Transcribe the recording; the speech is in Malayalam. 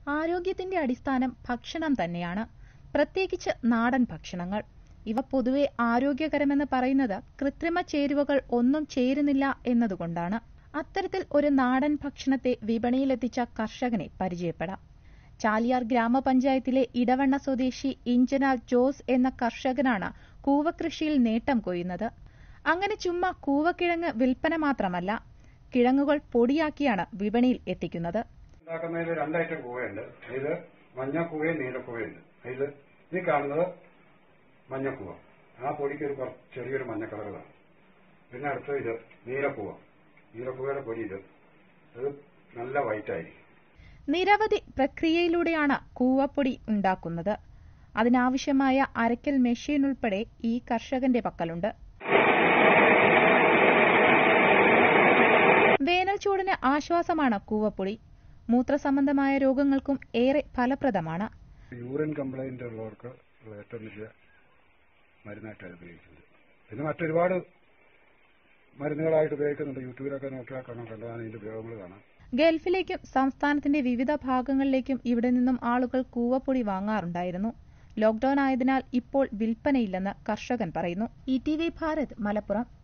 ആരോഗ്യത്തിന്റെ അടിസ്ഥാനം ഭക്ഷണം തന്നെയാണ് പ്രത്യേകിച്ച് നാടൻ ഭക്ഷണങ്ങൾ ഇവ പൊതുവെ ആരോഗ്യകരമെന്ന് പറയുന്നത് കൃത്രിമ ചേരുവകൾ ഒന്നും ചേരുന്നില്ല എന്നതുകൊണ്ടാണ് അത്തരത്തിൽ ഒരു നാടൻ ഭക്ഷണത്തെ വിപണിയിലെത്തിച്ച കർഷകനെ പരിചയപ്പെടാം ചാലിയാർ ഗ്രാമപഞ്ചായത്തിലെ ഇടവണ്ണ സ്വദേശി ഇഞ്ചനാൽ ജോസ് എന്ന കർഷകനാണ് കൂവകൃഷിയിൽ നേട്ടം കൊയ്യുന്നത് അങ്ങനെ ചുമ്മാ കൂവക്കിഴങ്ങ് വിൽപ്പന മാത്രമല്ല കിഴങ്ങുകൾ പൊടിയാക്കിയാണ് വിപണിയിൽ എത്തിക്കുന്നത് ഉണ്ടാക്കുന്നതിൽ രണ്ടൈറ്റം കൂവയുണ്ട് അതിൽ മഞ്ഞക്കൂവയും നീലക്കൂവയുണ്ട് അതിൽ ഈ കാണുന്നത് മഞ്ഞക്കൂവ ആ പൊടിക്ക് ഒരു കുറച്ച് ചെറിയൊരു മഞ്ഞ കളർ കാണും പിന്നെ അടുത്തത് ഇത് നീലക്കൂവ നീലക്കൂവയുടെ പൊടി ഇത് അത് നല്ല വൈറ്റ് ആയിരിക്കും നിരവധി പ്രക്രിയയിലൂടെയാണ് കൂവപ്പൊടി ഉണ്ടാക്കുന്നത് അതിനാവശ്യമായ അരക്കൽ മെഷീൻ ഉൾപ്പെടെ ഈ കർഷകന്റെ പക്കലുണ്ട് വേനൽ ചൂടിന് ആശ്വാസമാണ് കൂവപ്പൊടി മൂത്രസംബന്ധമായ രോഗങ്ങൾക്കും ഏറെ ഫലപ്രദമാണ് യൂറിൻ കംപ്ലൈന്റ് ഉള്ളവർക്ക് ഉള്ള ഏറ്റവും വലിയ മരുന്നായിട്ട് അത് ഉപയോഗിക്കുന്നത് പിന്നെ മറ്റൊരുപാട് മരുന്നുകളായിട്ട് ഉപയോഗിക്കുന്നുണ്ട് യൂട്യൂബിലൊക്കെ നോക്കിയാൽ കാണാം കണ്ടതാണ് ഇതിന്റെ ഉപയോഗങ്ങൾ കാണാം ഗൾഫിലേക്കും സംസ്ഥാനത്തിന്റെ വിവിധ ഭാഗങ്ങളിലേക്കും ഇവിടെ നിന്നും ആളുകൾ കൂവപ്പൊടി വാങ്ങാറുണ്ടായിരുന്നു ലോക്ഡൌൺ ആയതിനാൽ ഇപ്പോൾ വിൽപ്പനയില്ലെന്ന് കർഷകൻ പറയുന്നു E T V Bharat Malappuram